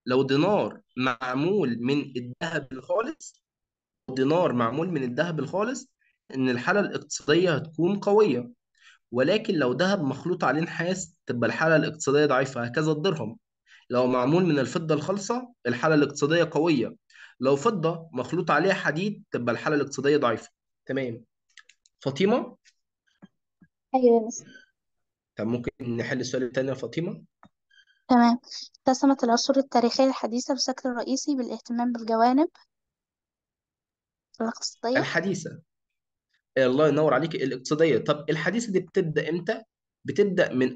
لو دينار معمول من الذهب الخالص دينار معمول من الذهب الخالص ان الحاله الاقتصاديه هتكون قويه ولكن لو ذهب مخلوط عليه نحاس تبقى الحاله الاقتصاديه ضعيفه هكذا الدرهم لو معمول من الفضه الخالصه الحاله الاقتصاديه قويه لو فضه مخلوط عليها حديد تبقى الحاله الاقتصاديه ضعيفه تمام فاطمه أيوة يا مس طب ممكن نحل السؤال الثاني يا فاطمه تمام اتسمت العصور التاريخية الحديثة بشكل رئيسي بالاهتمام بالجوانب الاقتصادية الحديثه الله ينور عليك الاقتصاديه طب الحديثه دي بتبدا امتى بتبدا من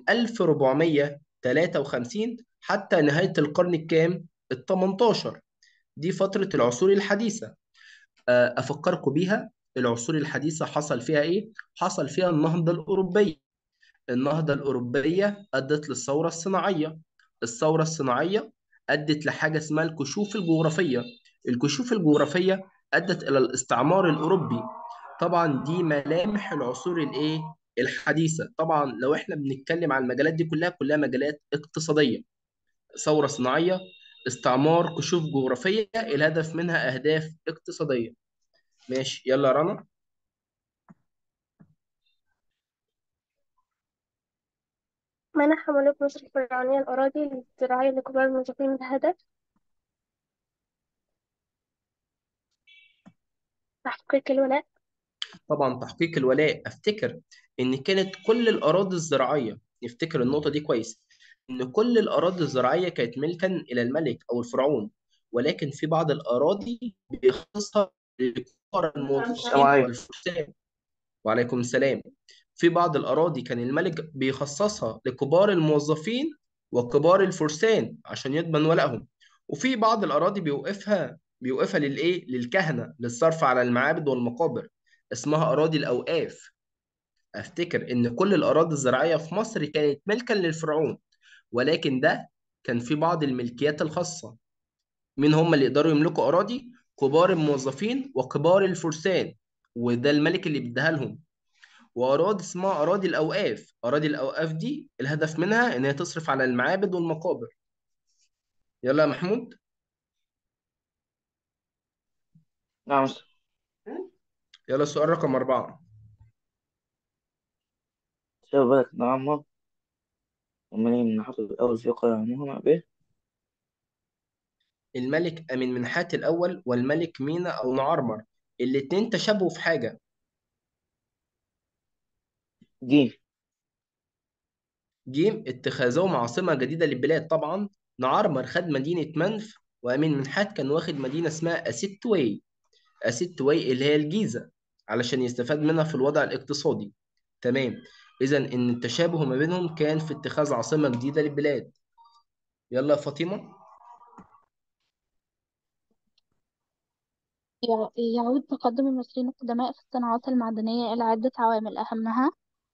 1453 حتى نهايه القرن الكام ال 18 دي فتره العصور الحديثه آه، افكركم بيها العصور الحديثه حصل فيها ايه حصل فيها النهضه الاوروبيه النهضه الاوروبيه ادت للثوره الصناعيه الثوره الصناعيه ادت لحاجه اسمها الكشوف الجغرافيه الكشوف الجغرافيه ادت الى الاستعمار الاوروبي طبعا دي ملامح العصور الايه الحديثه طبعا لو احنا بنتكلم عن المجالات دي كلها كلها مجالات اقتصاديه ثوره صناعيه استعمار كشوف جغرافيه الهدف منها اهداف اقتصاديه ماشي يلا يا رنا منح ملوك مصر الفرعونية الأراضي الزراعية لكبار الموظفين بهدف تحقيق الولاء طبعا تحقيق الولاء افتكر ان كانت كل الاراضي الزراعيه نفتكر النقطه دي كويس ان كل الاراضي الزراعيه كانت ملكا الى الملك او الفرعون ولكن في بعض الاراضي بيخصصها لكبار السلام الموظفين عليكم والفرسان وعليكم السلام في بعض الأراضي كان الملك بيخصصها لكبار الموظفين وكبار الفرسان عشان يضمن ولائهم وفي بعض الأراضي بيوقفها بيوقفها للإيه؟ للكهنة للصرف على المعابد والمقابر اسمها أراضي الأوقاف أفتكر إن كل الأراضي الزراعية في مصر كانت ملكا للفرعون ولكن ده كان في بعض الملكيات الخاصة مين هم اللي يقدروا يملكوا أراضي؟ كبار الموظفين وكبار الفرسان وده الملك اللي بيديها لهم وأراضي اسمها أراضي الأوقاف أراضي الأوقاف دي الهدف منها إن هي تصرف على المعابد والمقابر يلا يا محمود نعم مس- يلا السؤال رقم أربعة شوف بالك نعم ومن نحط الأول في قائمهما به الملك أمين منحات الأول والملك مينا أو نعرمر الاتنين تشابهوا في حاجة جيم جيم اتخاذهم عاصمة جديدة للبلاد طبعا نعرمر خد مدينة منف وأمين منحات كان واخد مدينة اسمها أسيتوي أسيتوي اللي هي الجيزة علشان يستفاد منها في الوضع الاقتصادي تمام إذا إن التشابه ما بينهم كان في اتخاذ عاصمة جديدة للبلاد يلا يا فاطمة يع- يعود تقدم المصريين القدماء في الصناعات المعدنية إلى عدة عوامل أهمها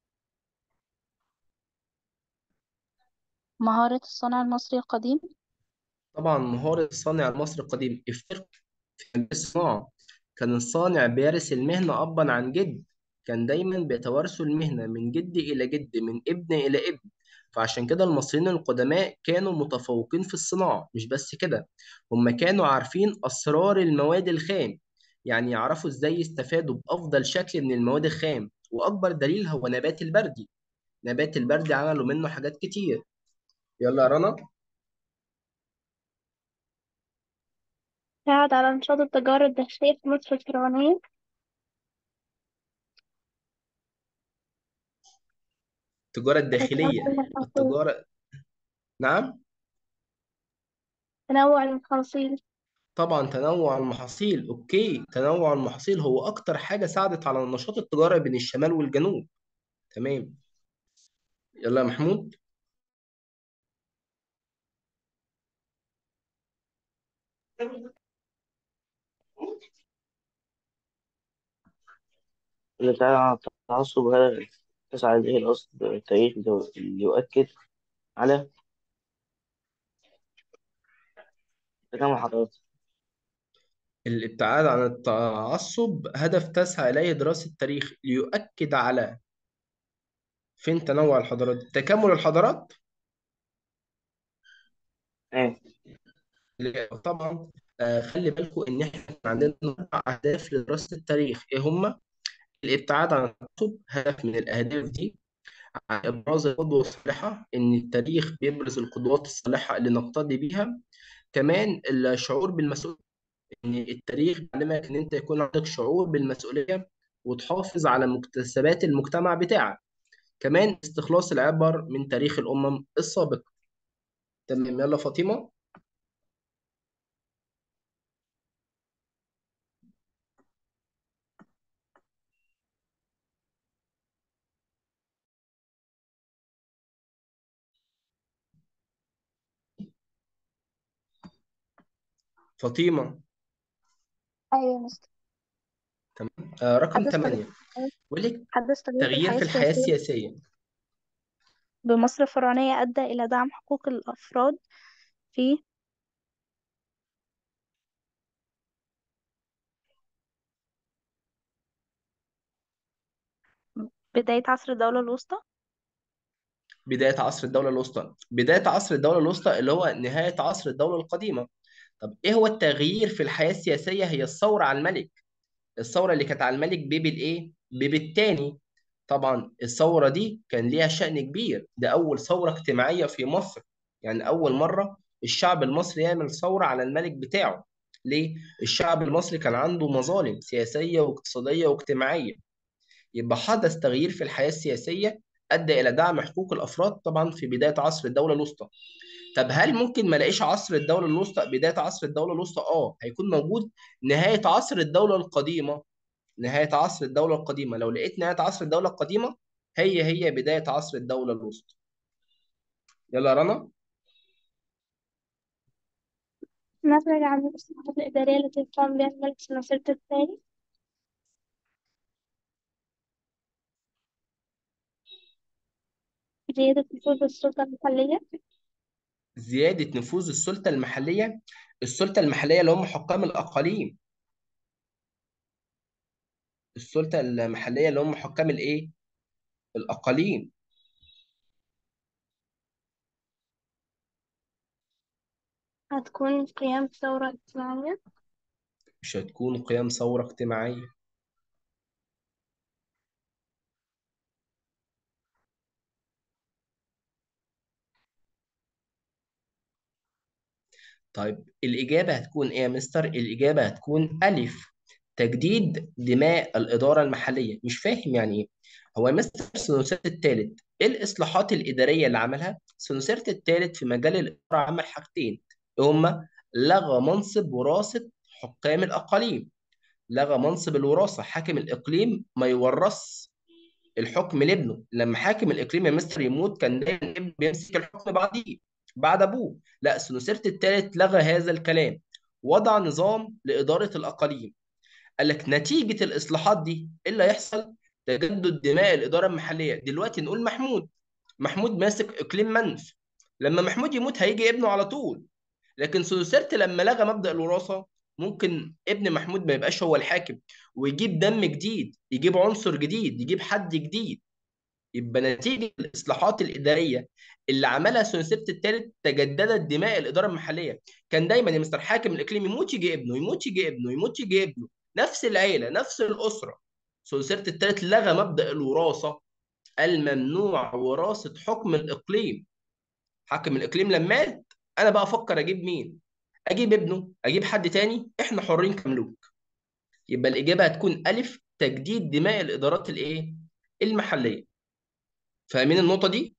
مهارة الصانع المصري القديم طبعا مهارة الصانع المصري القديم افتكر في مجال الصناعة كان الصانع بيرث المهنة أبا عن جد كان دايما بيتوارثوا المهنة من جد إلى جد من ابن إلى ابن فعشان كده المصريين القدماء كانوا متفوقين في الصناعة مش بس كده هم كانوا عارفين أسرار المواد الخام يعني يعرفوا إزاي يستفادوا بأفضل شكل من المواد الخام وأكبر دليل هو نبات البردي نبات البردي عملوا منه حاجات كتير يلا يا رنا ساعد على نشاط التجارة الداخلية في مصر الفرعونية التجارة الداخلية وتنوع المحاصيل التجارة نعم تنوع المحاصيل طبعا تنوع المحاصيل اوكي تنوع المحاصيل هو اكتر حاجة ساعدت على النشاط التجاري بين الشمال والجنوب تمام يلا يا محمود اللي تعالى عن التعصب هذا تسعى إليه الأصل التاريخي اللي يؤكد على تكامل حضارات الابتعاد عن التعصب هدف تسعى إليه دراسة التاريخ ليؤكد على فين تنوع الحضارات تكامل الحضارات إيه طبعا آه، خلي بالكم ان احنا كان عندنا اربع اهداف لدراسه التاريخ ايه هم الابتعاد عن التعصب هدف من الاهداف دي ابراز القدوه الصالحه ان التاريخ بيبرز القدوات الصالحه اللي نقتدي بيها كمان الشعور بالمسؤوليه ان التاريخ بيعلمك ان انت يكون عندك شعور بالمسؤوليه وتحافظ على مكتسبات المجتمع بتاعك كمان استخلاص العبر من تاريخ الامم السابقه تمام يلا فاطمه فاطمه أيوة يا مستر آه رقم حدث تغيير 8 بيقول لك حدث تغيير في تغيير الحياة في الحياه السياسية السياسيه بمصر الفرعونية أدى إلى دعم حقوق الأفراد في بداية عصر الدولة الوسطى بدايه عصر الدوله الوسطى بدايه عصر الدوله الوسطى اللي هو نهايه عصر الدوله القديمه طب ايه هو التغيير في الحياه السياسيه هي الثوره على الملك الثوره اللي كانت على الملك بيبي الايه بيبي الثاني طبعا الثوره دي كان ليها شأن كبير ده اول ثوره اجتماعيه في مصر يعني اول مره الشعب المصري يعمل ثوره على الملك بتاعه ليه الشعب المصري كان عنده مظالم سياسيه واقتصاديه واجتماعيه يبقى حدث تغيير في الحياه السياسيه ادى الى دعم حقوق الافراد طبعا في بدايه عصر الدوله الوسطى طب هل ممكن ما الاقيش عصر الدوله الوسطى بدايه عصر الدوله الوسطى اه هيكون موجود نهايه عصر الدوله القديمه نهايه عصر الدوله القديمه لو لقيت نهايه عصر الدوله القديمه هي هي بدايه عصر الدوله الوسطى يلا يا رنا نتج عن الإصلاحات الإدارية التي قام بها الملك سنوسرت الثاني زيادة نفوذ السلطة المحلية زياده نفوذ السلطه المحليه السلطه المحليه اللي هم حكام الاقاليم السلطه المحليه اللي هم حكام الايه الاقاليم هتكون قيام ثورة اجتماعية مش هتكون قيام ثوره اجتماعيه طيب الإجابة هتكون إيه يا مستر؟ الإجابة هتكون ألف تجديد دماء الإدارة المحلية مش فاهم يعني إيه هو يا مستر سنوسرت الثالث إيه الإصلاحات الإدارية اللي عملها؟ سنوسرت الثالث في مجال الإدارة عمل حاجتين هما لغى منصب وراثة حكام الأقاليم لغى منصب الوراثة حاكم الإقليم ما يورث الحكم لابنه لما حاكم الاقليم يا مستر يموت كان دايما ابنه بيمسك الحكم بعديه بعد ابوه لا سنوسرت الثالث لغى هذا الكلام وضع نظام لاداره الاقاليم قال لك نتيجه الاصلاحات دي ايه اللي هيحصل تجدد دماء الاداره المحليه دلوقتي نقول محمود محمود ماسك اقليم منف لما محمود يموت هيجي ابنه على طول لكن سوسرت لما لغى مبدأ الوراثة ممكن ابن محمود ما يبقاش هو الحاكم ويجيب دم جديد يجيب عنصر جديد يجيب حد جديد يبقى نتيجة الإصلاحات الإدارية اللي عملها سونسيرت الثالث تجددت دماء الإدارة المحلية كان دايما يا مستر حاكم الإقليم يموت يجي ابنه يموت يجي ابنه يموت يجي ابنه نفس العيلة نفس الأسرة سونسيرت الثالث لغى مبدأ الوراثة الممنوع وراثة حكم الإقليم حاكم الإقليم لما مات أنا بقى أفكر أجيب مين اجيب ابنه اجيب حد تاني احنا حرين كملوك يبقى الاجابه هتكون الف تجديد دماء الادارات الايه المحليه فاهمين النقطه دي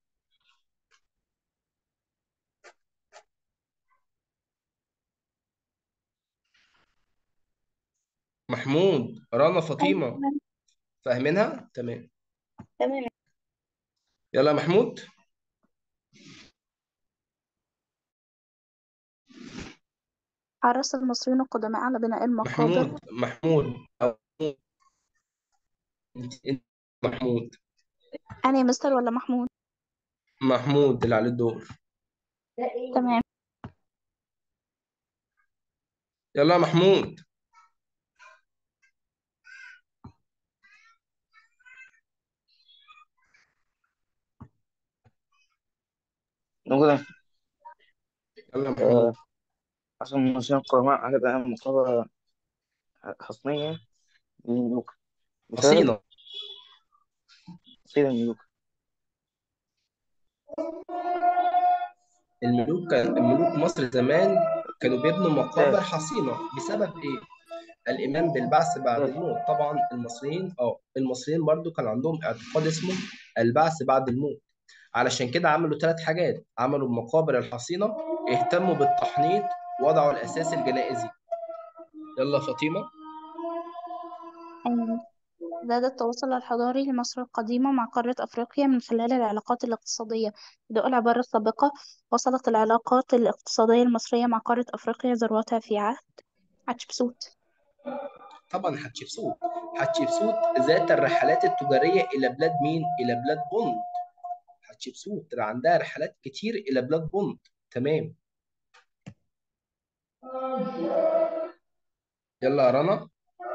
محمود رنا أيوة فاطمه تمام فاهمينها تمام تمام يلا يا محمود حرص المصريون القدماء على بناء المقابر محمود محمود أو- انت محمود أنا يا مستر ولا محمود محمود اللي عليه الدور تمام يلا يا محمود موجودة يلا يا محمود آه، عصر المصريين القدماء عقد أيام مقابلة حصنية للملوك بسبب حصينة صيد الملوك الملوك كان ملوك مصر زمان كانوا بيبنوا مقابر بسبب حصينة بسبب إيه؟ الإيمان بالبعث بعد بسبب الموت طبعا المصريين اه المصريين برضو كان عندهم اعتقاد اسمه البعث بعد الموت علشان كده عملوا ثلاث حاجات عملوا المقابر الحصينة اهتموا بالتحنيط وضعوا الأساس الجنائزي يلا فاطمة أيوة زاد التواصل الحضاري لمصر القديمة مع قارة أفريقيا من خلال العلاقات الاقتصادية بدء العبارة السابقة وصلت العلاقات الاقتصادية المصرية مع قارة أفريقيا ذروتها في عهد حتشبسوت طبعا حتشبسوت حتشبسوت ذات الرحلات التجارية إلى بلاد مين؟ إلى بلاد بونت حتشبسوت عندها رحلات كتير إلى بلاد بونت تمام يلا يا رنا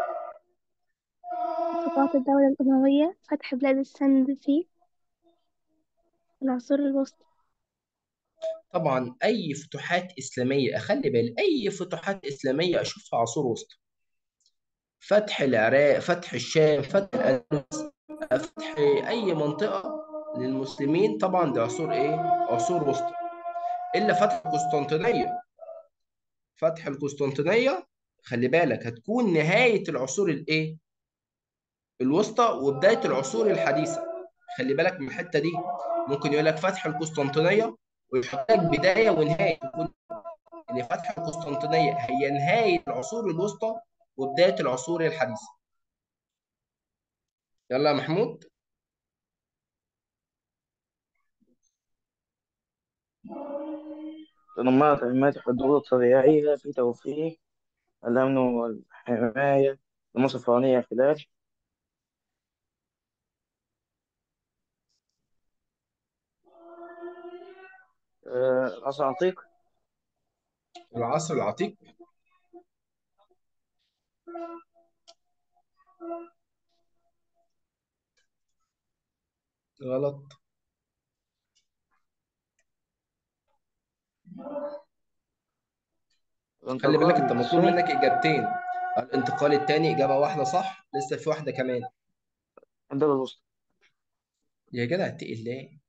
استطاعت الدولة الأموية فتح بلاد السند في العصور الوسطى طبعا أي فتوحات إسلامية أخلي بالي أي فتوحات إسلامية أشوفها عصور وسطى فتح العراق فتح الشام فتح الأندلس فتح أي منطقة للمسلمين طبعا دي عصور إيه؟ عصور وسطى إلا فتح القسطنطينية فتح القسطنطينية خلي بالك هتكون نهاية العصور الإيه؟ الوسطى وبداية العصور الحديثة خلي بالك من الحتة دي ممكن يقول لك فتح القسطنطينية ويحط لك بداية ونهاية تكون إن فتح القسطنطينية هي نهاية العصور الوسطى وبداية العصور الحديثة يلا يا محمود تضمنت تعليمات الحدود الطبيعية في توفير الأمن والحماية لمصر الفرعونية خلال آه، العصر العتيق العصر العتيق غلط خلي بالك الانتقال انت من مطلوب الصين منك اجابتين الانتقال التاني اجابه واحده صح لسه في واحده كمان الدولة الوسطى يا جدع اتقي الله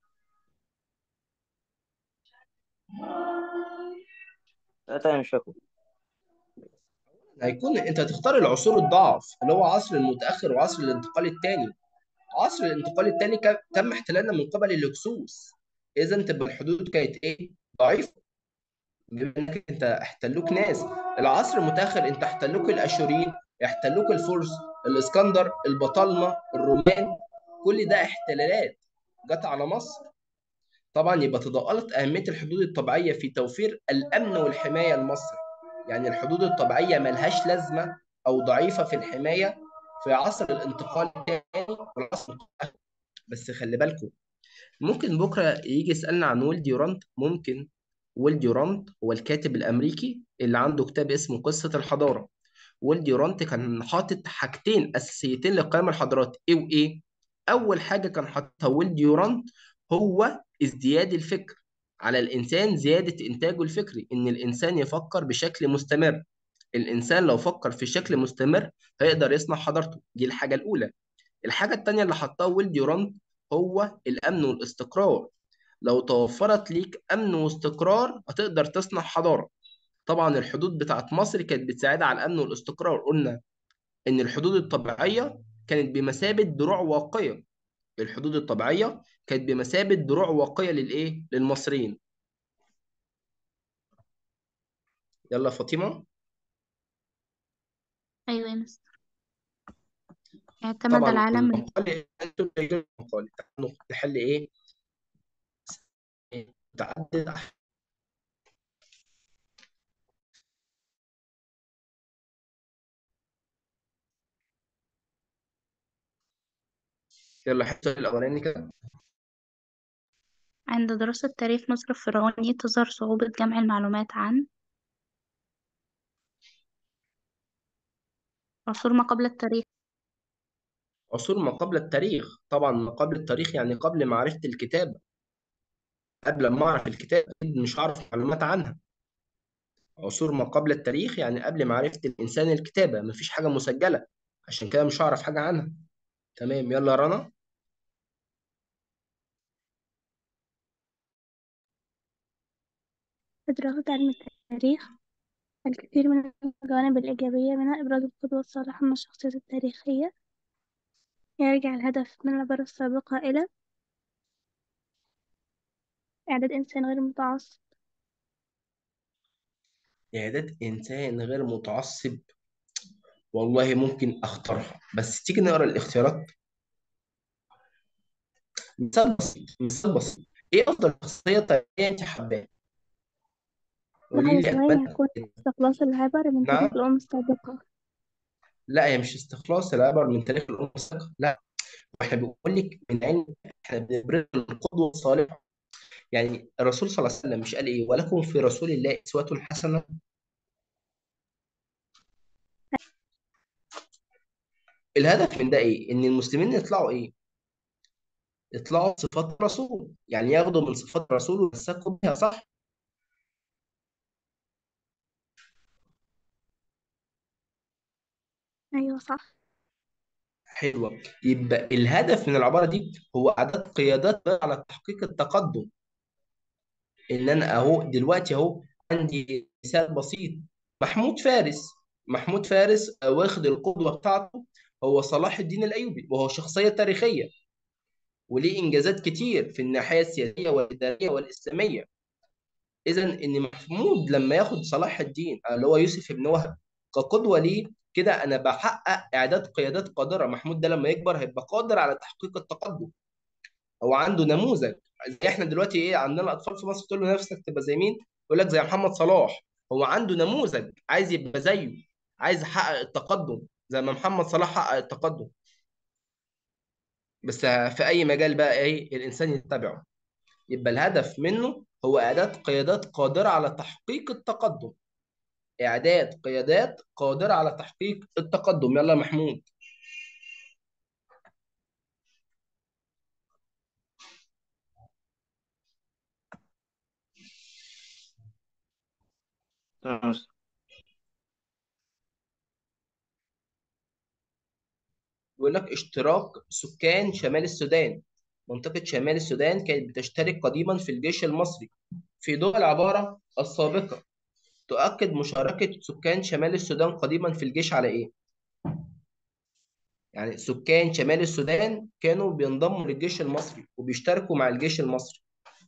لا تاني مش فاكره هيكون انت هتختار العصور الضعف اللي هو عصر المتاخر وعصر الانتقال الثاني عصر الانتقال الثاني كان- تم احتلالنا من قبل الهكسوس اذا تبقى الحدود كانت ايه ضعيفه بما انك انت احتلوك ناس العصر المتاخر انت احتلوك الاشوريين احتلوك الفرس الاسكندر البطالمه الرومان كل ده احتلالات جت على مصر طبعا يبقى تضاءلت اهميه الحدود الطبيعيه في توفير الامن والحمايه لمصر يعني الحدود الطبيعيه ملهاش لازمه او ضعيفه في الحمايه في عصر الانتقال الثاني والعصر المتأخر. بس خلي بالكم ممكن بكره يجي يسالنا عن ويل ديورانت ممكن ويل ديورانت هو الكاتب الامريكي اللي عنده كتاب اسمه قصه الحضاره ويل ديورانت كان حاطط حاجتين اساسيتين لقيام الحضارات ايه وايه اول حاجه كان حاططها ويل ديورانت هو ازدياد الفكر على الانسان زياده انتاجه الفكري ان الانسان يفكر بشكل مستمر الانسان لو فكر في شكل مستمر هيقدر يصنع حضارته دي الحاجه الاولى الحاجه الثانيه اللي حطها ويل ديورانت هو الامن والاستقرار لو توفرت ليك امن واستقرار هتقدر تصنع حضاره طبعا الحدود بتاعت مصر كانت بتساعدها على الامن والاستقرار قلنا ان الحدود الطبيعيه كانت بمثابه دروع واقيه الحدود الطبيعيه كانت بمثابه دروع واقيه للايه للمصريين يلا فاطمه أيوة يا مستر اعتمد طبعا العالم المقال انتوا اللي جايين المقال تعالوا نحل ايه متعدد يلا الحته الاولاني كده عند دراسة تاريخ مصر الفرعوني تظهر صعوبة جمع المعلومات عن عصور ما قبل التاريخ عصور ما قبل التاريخ طبعا ما قبل التاريخ يعني قبل معرفه الكتابه قبل ما اعرف الكتاب أكيد مش هعرف معلومات عنها عصور ما قبل التاريخ يعني قبل معرفة الإنسان الكتابة مفيش حاجة مسجلة عشان كده مش هعرف حاجة عنها تمام يلا يا رنا في دراسة علم التاريخ الكثير من الجوانب الإيجابية منها إبراز القدوة الصالحة من الشخصيات التاريخية يرجع الهدف من العبارة السابقة إلى إعداد إنسان غير متعصب إعداد إنسان غير متعصب والله ممكن أختارها بس تيجي نقرا الاختيارات مثال بسيط مثال بسيط إيه أفضل شخصية تاريخية أنت حباها؟ قولي لحظة لي ثواني أتمنى هكون استخلاص العبر من تاريخ نعم الأمم السابقة لا هي مش استخلاص العبر من تاريخ الأمة السابقة لا واحنا بنقول لك من علم احنا بنبرز القدوة الصالحة يعني الرسول صلى الله عليه وسلم مش قال ايه ولكم في رسول الله اسوة حسنة الهدف من ده ايه ان المسلمين يطلعوا ايه يطلعوا صفات الرسول يعني ياخدوا من صفات الرسول ويمسكوا بيها صح أيوة صح حلوة يبقى الهدف من العبارة دي هو اعداد قيادات على تحقيق التقدم ان انا اهو دلوقتي اهو عندي مثال بسيط محمود فارس محمود فارس واخد القدوة بتاعته هو صلاح الدين الأيوبي وهو شخصية تاريخية وليه إنجازات كتير في الناحية السياسية والإدارية والإسلامية إذا إن محمود لما ياخد صلاح الدين اللي هو يوسف بن وهب كقدوة ليه كده أنا بحقق إعداد قيادات قادرة محمود ده لما يكبر هيبقى قادر على تحقيق التقدم هو عنده نموذج زي احنا دلوقتي ايه عندنا اطفال في مصر تقول له نفسك تبقى زي مين يقول لك زي محمد صلاح هو عنده نموذج عايز يبقى زيه عايز يحقق التقدم زي ما محمد صلاح حقق التقدم بس في اي مجال بقى ايه الانسان يتبعه يبقى الهدف منه هو اعداد قيادات قادره على تحقيق التقدم اعداد قيادات قادره على تحقيق التقدم يلا يا محمود تمام بيقول لك اشتراك سكان شمال السودان منطقة شمال السودان كانت بتشترك قديما في الجيش المصري في ضوء العبارة السابقة تؤكد مشاركة سكان شمال السودان قديما في الجيش على إيه؟ يعني سكان شمال السودان كانوا بينضموا للجيش المصري وبيشتركوا مع الجيش المصري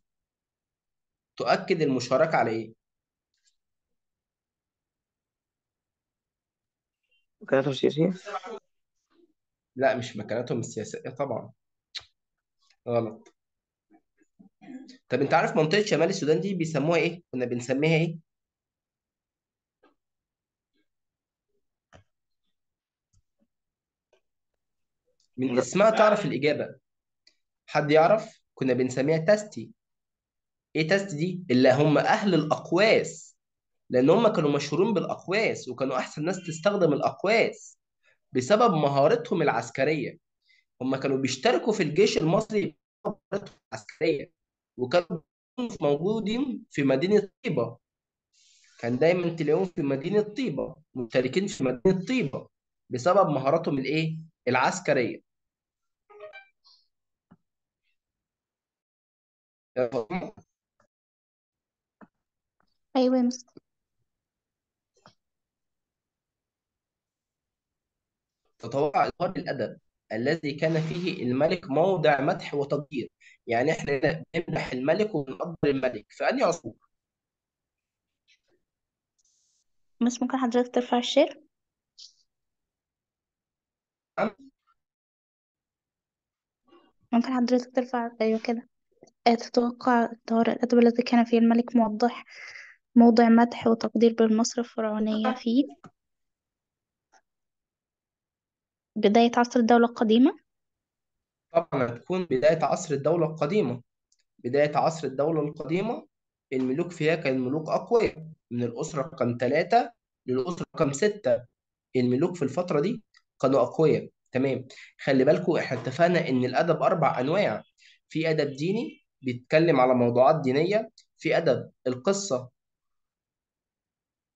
تؤكد المشاركة على إيه؟ مكانته السياسية لا مش مكانتهم السياسية طبعا غلط طب أنت عارف منطقة شمال السودان دي بيسموها إيه؟ كنا بنسميها إيه؟ من لا اسمها تعرف الإجابة حد يعرف؟ كنا بنسميها تاستي إيه تاستي دي؟ اللي هم أهل الأقواس لأن هم كانوا مشهورين بالأقواس وكانوا أحسن ناس تستخدم الأقواس بسبب مهارتهم العسكرية هم كانوا بيشتركوا في الجيش المصري بسبب مهارتهم العسكرية وكانوا موجودين في مدينة طيبة كان دايما تلاقيهم في مدينة طيبة مشتركين في مدينة طيبة بسبب مهاراتهم الإيه؟ العسكرية أيوة يا مستر تتوقع إظهار الأدب الذي كان فيه الملك موضع مدح وتقدير يعني احنا هنا بنمدح الملك وبنقدر الملك في أنهي عصور؟ بس ممكن حضرتك ترفع الشير ممكن حضرتك ترفع أيوة كده آه، تتوقع إظهار الأدب الذي كان فيه الملك موضح موضع مدح وتقدير بالمصر الفرعونية في بداية عصر الدولة القديمة طبعا هتكون بداية عصر الدولة القديمة بداية عصر الدولة القديمة الملوك فيها كان ملوك أقوياء من الأسرة رقم ثلاثة للأسرة رقم ستة الملوك في الفترة دي كانوا أقوياء تمام خلي بالكم احنا اتفقنا إن الأدب أربع أنواع في أدب ديني بيتكلم على موضوعات دينية في أدب القصة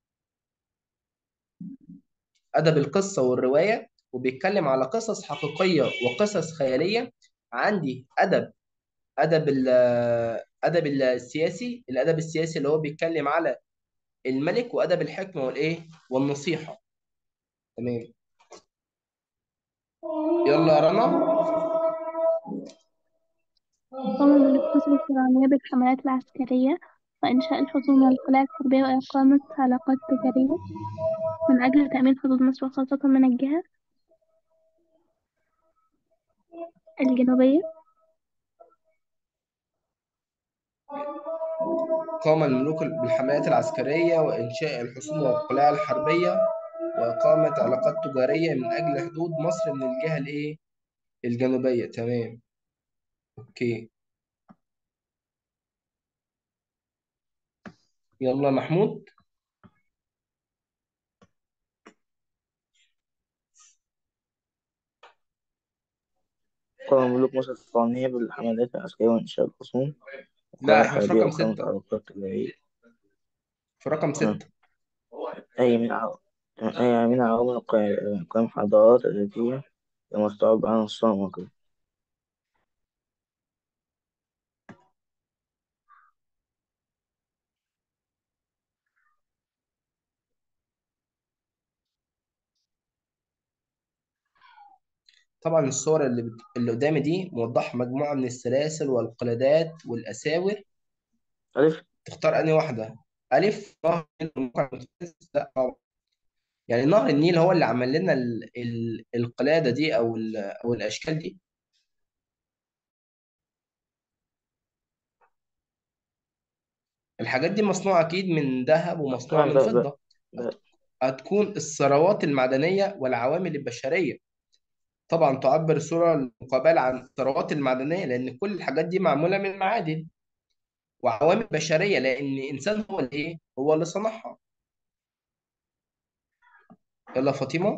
أدب القصة والرواية وبيتكلم على قصص حقيقية وقصص خيالية عندي أدب أدب ال- أدب السياسي الأدب السياسي اللي هو بيتكلم على الملك وأدب الحكمة والإيه والنصيحة تمام يلا يا رنا قام بالقصص الفرعونية بالحملات العسكرية وإنشاء الحصون والقلاع الحربية وإقامة علاقات تجارية من أجل تأمين حدود مصر وخاصة من الجهة الجنوبية قام الملوك بالحملات العسكرية وإنشاء الحصون والقلاع الحربية وإقامة علاقات تجارية من أجل حدود مصر من الجهة الإيه الجنوبية تمام أوكي يلا محمود قام ملوك مصر الفرعونية بالحملات العسكرية وإنشاء الحصون لا والقلاع إحنا في الحربية رقم وإقامة ستة علاقات تجارية في رقم تمام ستة أي من عو... أي من عوامل قيام قيام حضارات التي المستوعب عنها الصنع وكده طبعا الصور اللي بت... اللي قدامي دي موضحة مجموعة من السلاسل والقلادات والأساور ألف تختار أنهي واحدة ألف نهر النيل الموقع المتميز لا طبعا يعني نهر النيل هو اللي عمل لنا ال... ال... القلادة دي أو ال... أو الأشكال دي الحاجات دي مصنوعة أكيد من ذهب ومصنوعة طبعا من بقى بقى, فضة بقى. هتكون الثروات المعدنية والعوامل البشرية طبعا تعبر الصورة المقابلة عن الثروات المعدنية لأن كل الحاجات دي معمولة من معادن وعوامل بشرية لأن الإنسان هو اللي إيه؟ هو اللي صنعها يلا فاطمة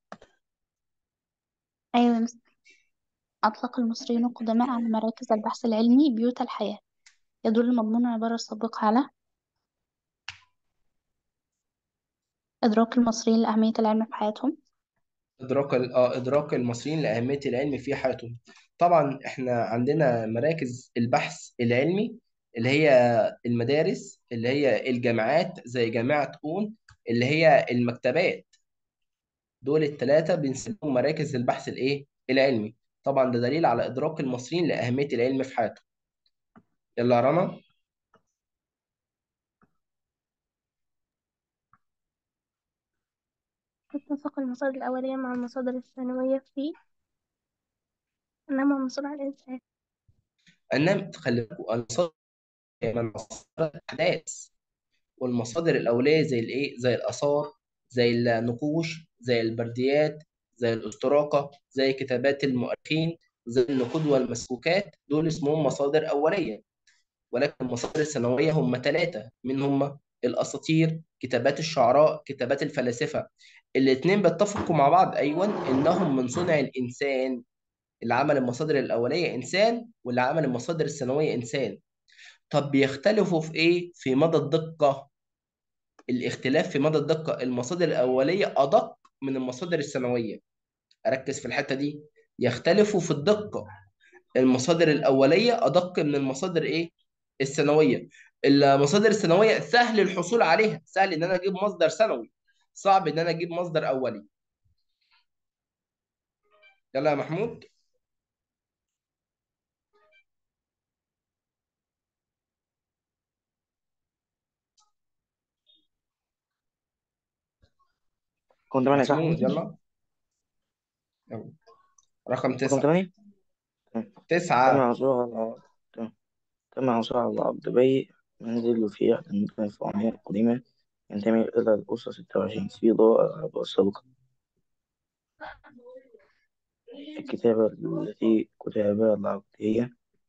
أيوة يا مس. أطلق المصريون القدماء على مراكز البحث العلمي بيوت الحياة يدل مضمون العبارة السابقة على إدراك المصريين لأهمية العلم في حياتهم إدراك ال- آه إدراك المصريين لأهمية العلم في حياتهم طبعا إحنا عندنا مراكز البحث العلمي اللي هي المدارس اللي هي الجامعات زي جامعة أون اللي هي المكتبات دول الثلاثة بنسميهم مراكز البحث الإيه؟ العلمي طبعا ده دليل على إدراك المصريين لأهمية العلم في حياتهم يلا يا رنا تتفق المصادر الأولية مع المصادر الثانوية في نمى مصنع الإنسان أنام خلي بالكوا المصادر من مصادر الأحداث والمصادر الأولية زي الإيه؟ زي الآثار زي النقوش زي البرديات زي الاستراقة زي كتابات المؤرخين زي النقود والمسكوكات دول اسمهم مصادر أولية ولكن المصادر الثانوية هم ثلاثة من هم الأساطير كتابات الشعراء كتابات الفلاسفة الاثنين بيتفقوا مع بعض أيوة إنهم من صنع الإنسان اللي عمل المصادر الأولية إنسان واللي عمل المصادر الثانوية إنسان طب بيختلفوا في إيه؟ في مدى الدقة الاختلاف في مدى الدقة المصادر الأولية أدق من المصادر الثانوية أركز في الحتة دي يختلفوا في الدقة المصادر الأولية أدق من المصادر إيه؟ الثانوية المصادر الثانوية سهل الحصول عليها سهل إن أنا أجيب مصدر ثانوي صعب إن أنا أجيب مصدر أولي يلا يا محمود رقم تمانية صح؟ محمود يلا يلا. رقم رقم تسعة تمانية تمام. تم تسعة عثور على تمام. تم عثور على عبد بي منزل في أحد المدن الفرعونية القديمة ينتمي إلى الأسرة ستة وعشرين في ضوء العبارة السابقة الكتابة التي كتب بها العبدية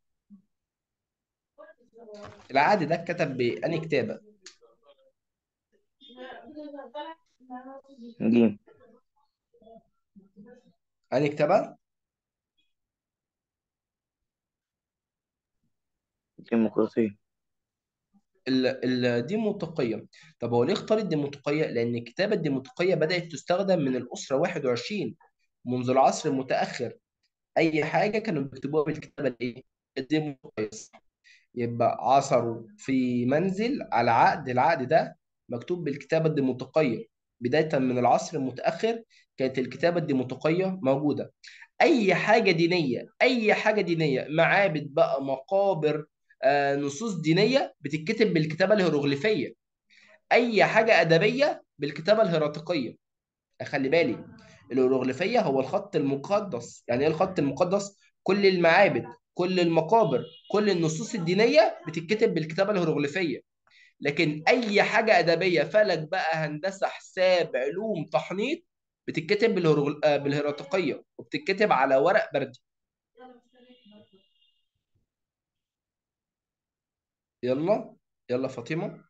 العادي ده اتكتب بأنهي كتابة جيم أنهي كتابة ديمقراطية ال- الديمقراطية طب هو ليه اختار الديمقراطية؟ لأن الكتابة الديمقراطية بدأت تستخدم من الأسرة 21 منذ العصر المتأخر أي حاجة كانوا بيكتبوها بالكتابة الإيه؟ الديمقراطية يبقى عثروا في منزل على عقد العقد ده مكتوب بالكتابة الديمقراطية بداية من العصر المتأخر كانت الكتابة الديمقراطية موجودة أي حاجة دينية أي حاجة دينية معابد بقى مقابر آه، نصوص دينية بتتكتب بالكتابة الهيروغليفية أي حاجة أدبية بالكتابة الهيراتيقية خلي بالي الهيروغليفية هو الخط المقدس يعني إيه الخط المقدس؟ كل المعابد كل المقابر كل النصوص الدينية بتتكتب بالكتابة الهيروغليفية لكن اي حاجه ادبيه فلك بقى هندسه حساب علوم تحنيط بتتكتب بالهيرو- آه، بالهيراتيقيه وبتتكتب على ورق بردي يلا يلا فاطمه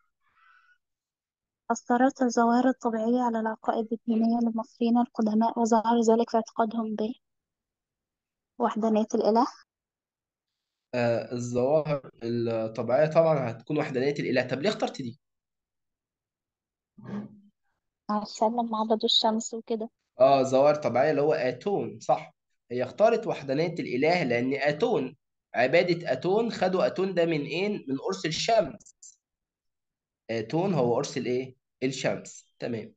أثرت الظواهر الطبيعية على العقائد الدينية للمصريين القدماء وظهر ذلك في اعتقادهم بوحدانية الإله آه الظواهر الطبيعيه طبعا هتكون وحدانيه الاله طب ليه اخترت دي عشان لما عبدوا الشمس وكده اه ظواهر طبيعيه اللي هو اتون صح هي اختارت وحدانيه الاله لان اتون عباده اتون خدوا اتون ده من ايه من قرص الشمس اتون هو قرص الايه الشمس تمام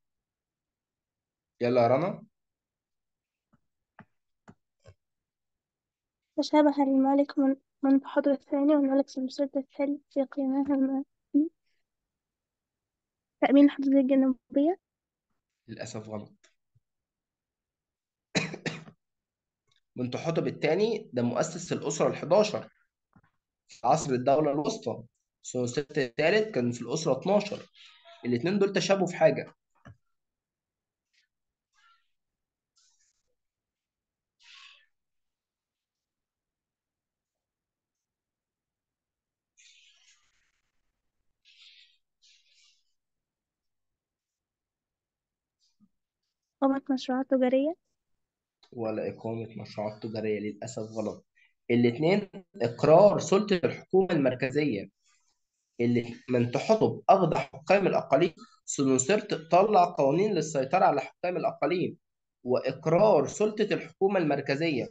يلا يا رنا تشابه الملك من منذ حضر الثاني والملك سلسلة الثالث في قيمهما في تأمين الحدود الجنوبية للاسف غلط منتحتب الثاني ده مؤسس الأسرة الحداشر في عصر الدولة الوسطى سنوسرت الثالث كان في الأسرة 12 الاتنين دول تشابهوا في حاجة إقامة مشروعات تجارية ولا إقامة مشروعات تجارية للأسف غلط الاتنين إقرار سلطة الحكومة المركزية اللي منتحتب أخضع حكام الأقاليم سنوسرت طلع قوانين للسيطرة على حكام الأقاليم وإقرار سلطة الحكومة المركزية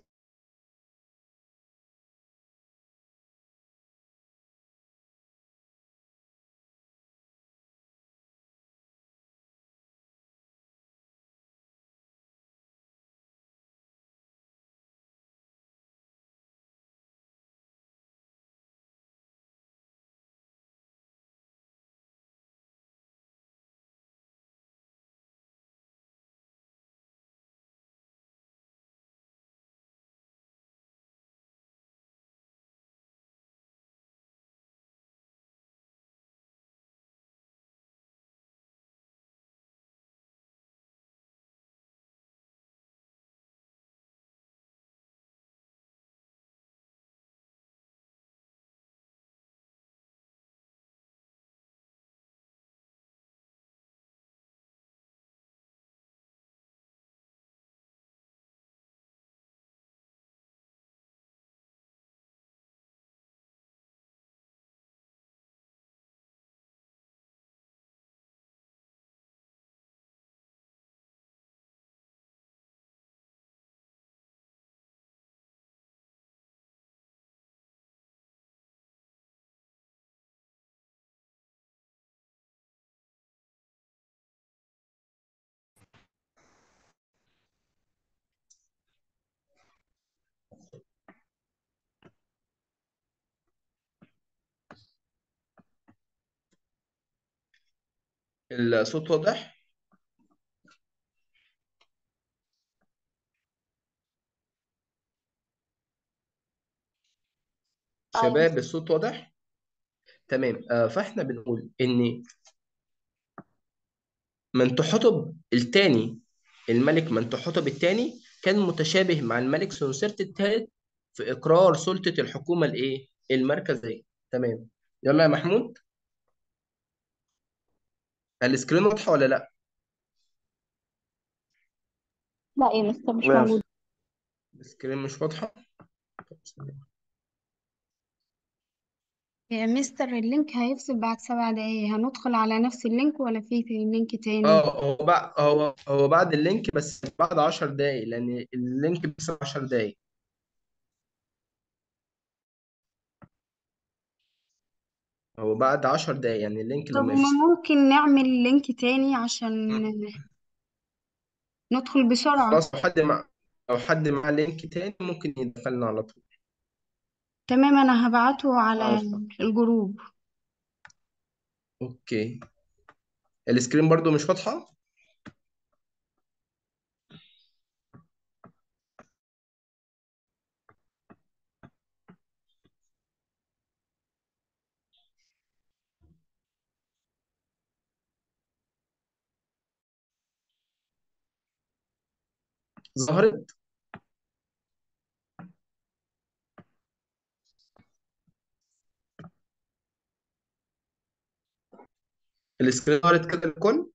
الصوت واضح؟ أيوة شباب الصوت واضح؟ تمام آه، فاحنا بنقول ان منتحتب الثاني الملك منتحتب الثاني كان متشابه مع الملك سنوسرت الثالث في اقرار سلطة الحكومة الايه المركزية تمام يلا يا محمود السكرين واضحة ولا لا لا يا مستر مش لا موجود السكرين مش واضحة يا مستر اللينك هيفصل بعد سبع دقايق هندخل على نفس اللينك ولا في لينك تاني اه هو بعد هو هو بعد اللينك بس بعد 10 دقايق لان اللينك بيوصل 10 دقايق هو بعد 10 دقايق يعني اللينك طب لما ما يفصل ممكن نعمل لينك تاني عشان ندخل بسرعة خلاص لو حد مع لو حد مع لينك تاني ممكن يدخلنا على طول تمام انا هبعته على عارفة الجروب اوكي السكرين برضو مش واضحة ظهرت السكرين ظهرت كده الكل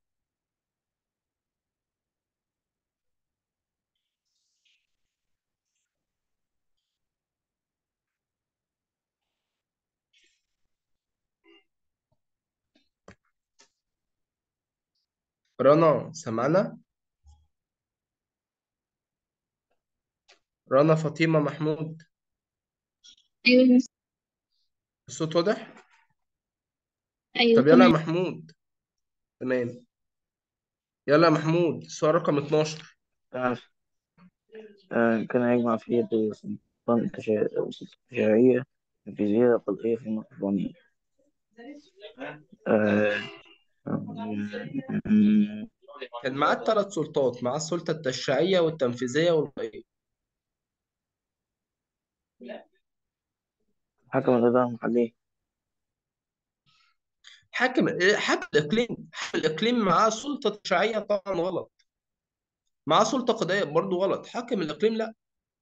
رنا سمعنا رنا فاطمة محمود أيوة يا مستر الصوت واضح أيوة طب يلا يا تمام محمود تمام يلا يا محمود السؤال رقم 12 عارف آه، كان يجمع في يد السلطان التشا- التشريعية الفيزياء القضائية في المقرونية آه، آه، كان معاه الثلاث سلطات معاه السلطة التشريعية والتنفيذية والقضائية حكم الإدارة المحلية حاكم حاكم الإقليم حاكم الإقليم معاه سلطة تشريعية طبعا غلط معاه سلطة قضائية برضو غلط حاكم الإقليم لا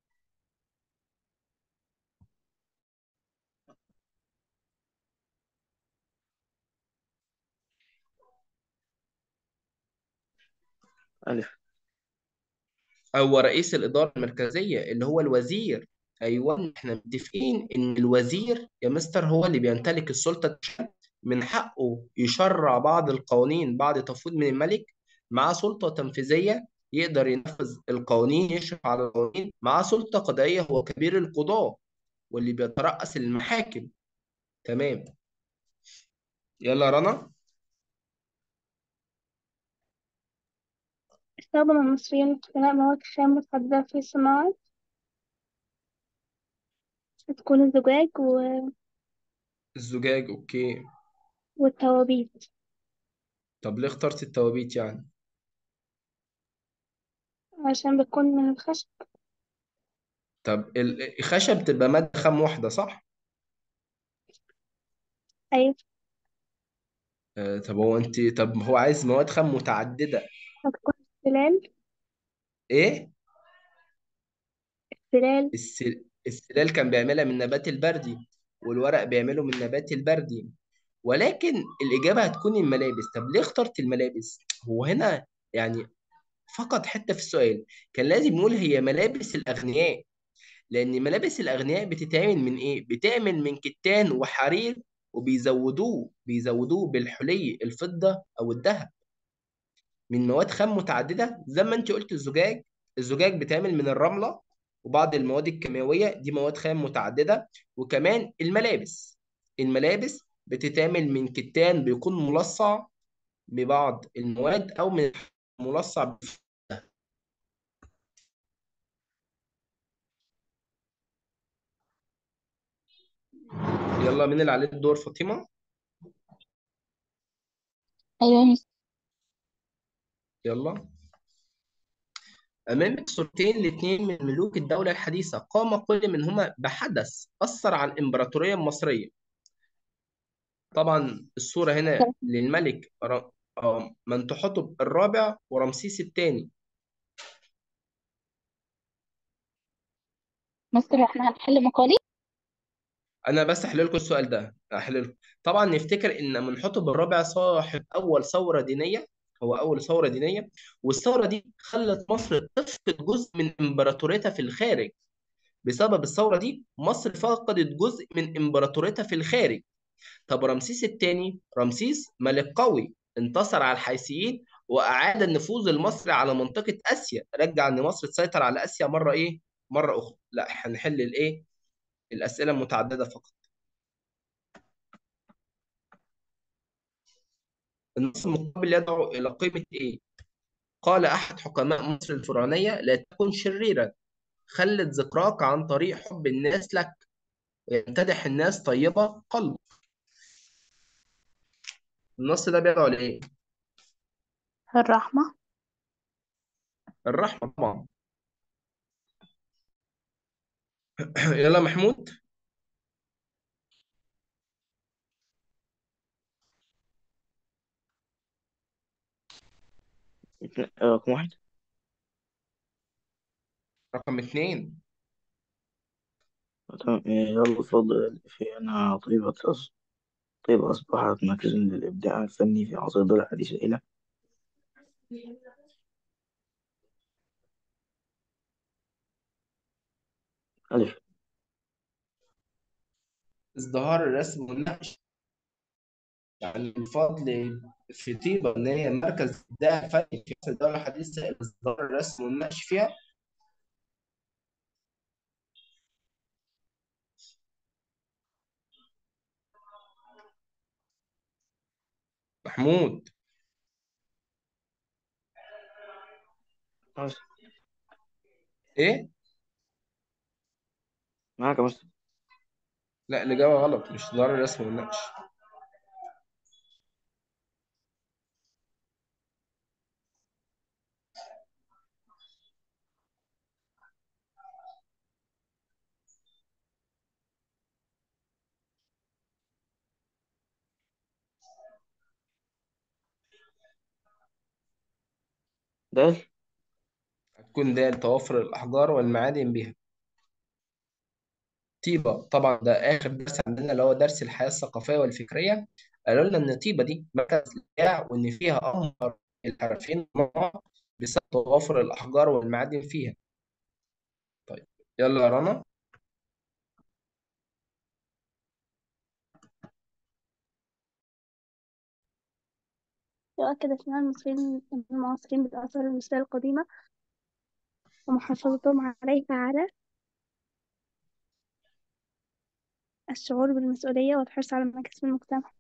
ألف هو رئيس الإدارة المركزية اللي هو الوزير أيوة احنا متفقين إن الوزير يا مستر هو اللي بيمتلك السلطة التشريعية من حقه يشرع بعض القوانين بعد تفويض من الملك معاه سلطة تنفيذية يقدر ينفذ القوانين يشرف على القوانين معاه سلطة قضائية هو كبير القضاة واللي بيترأس المحاكم تمام يلا رنا استخدم المصريون اختلاء مواد خام متعددة في الصناعة بتكون الزجاج و... الزجاج أوكي والتوابيت طب ليه اخترت التوابيت يعني عشان بتكون من الخشب طب ال- الخشب تبقى مادة خام واحدة صح أيوة آه، طب هو انت طب هو عايز مواد خام متعددة هتكون السلال ايه السلال السل... السلال كان بيعملها من نبات البردي والورق بيعمله من نبات البردي ولكن الإجابة هتكون الملابس طب ليه اخترت الملابس هو هنا يعني فقط حتة في السؤال كان لازم يقول هي ملابس الأغنياء لأن ملابس الأغنياء بتتعمل من إيه؟ بتعمل من كتان وحرير وبيزودوه بيزودوه بالحلي الفضة أو الذهب من مواد خام متعددة زي ما أنت قلت الزجاج الزجاج بيتعمل من الرملة وبعض المواد الكيميائية دي مواد خام متعددة وكمان الملابس الملابس بتتعمل من كتان بيكون ملصع ببعض المواد أو من ملصع بف- يلا مين اللي عليه الدور فاطمة؟ أيوة يا مستر يلا أمامك صورتين لاثنين من ملوك الدولة الحديثة قام كل منهما بحدث أثر على الإمبراطورية المصرية طبعا الصورة هنا للملك ر- آه، منتحتب الرابع ورمسيس الثاني مستر احنا هنحل مقالي أنا بس أحل لكم السؤال ده أحل لكم طبعا نفتكر إن منحتب الرابع صاحب أول ثورة دينية هو أول ثورة دينية والثورة دي خلت مصر تفقد جزء من إمبراطوريتها في الخارج بسبب الثورة دي مصر فقدت جزء من إمبراطوريتها في الخارج طب رمسيس الثاني رمسيس ملك قوي انتصر على الحيثيين واعاد النفوذ المصري على منطقه اسيا رجع ان مصر تسيطر على اسيا مره ايه مره اخرى لا هنحل الايه الاسئله المتعدده فقط النص المقابل يدعو الى قيمه ايه قال احد حكماء مصر الفرعونيه لا تكن شريرا خلت ذكراك عن طريق حب الناس لك ويمتدح الناس طيبه قلب النص ده بيدعو لايه الرحمة الرحمه طبعا يلا محمود اتنين- آه، رقم واحد رقم اثنين تمام آه، يلا اتفضل في أنا طيبة أص- طيبة أصبحت مركزا للإبداع الفني في عصر الدولة الحديثة إلى ألف ازدهار الرسم والنقش يعني بفضل في طيبة إن هي مركز إبداع فني في عصر الدولة الحديثة ازدهار الرسم والنقش فيها محمود خلاص إيه؟ معاك يا مستر لا الإجابة غلط مش ازدهار الرسم والنقش دال هتكون ده توافر الأحجار والمعادن بها طيبة طبعا ده آخر درس عندنا اللي هو درس الحياة الثقافية والفكرية قالوا لنا إن طيبة دي مركز إبداع وإن فيها أمهر الحرفين مع بعض بسبب توافر الأحجار والمعادن فيها طيب يلا يا رنا يؤكد اهتمام المصريين المعاصرين بالآثار المصرية القديمة ومحافظتهم عليها على الشعور بالمسؤولية والحرص على مكاسب المجتمع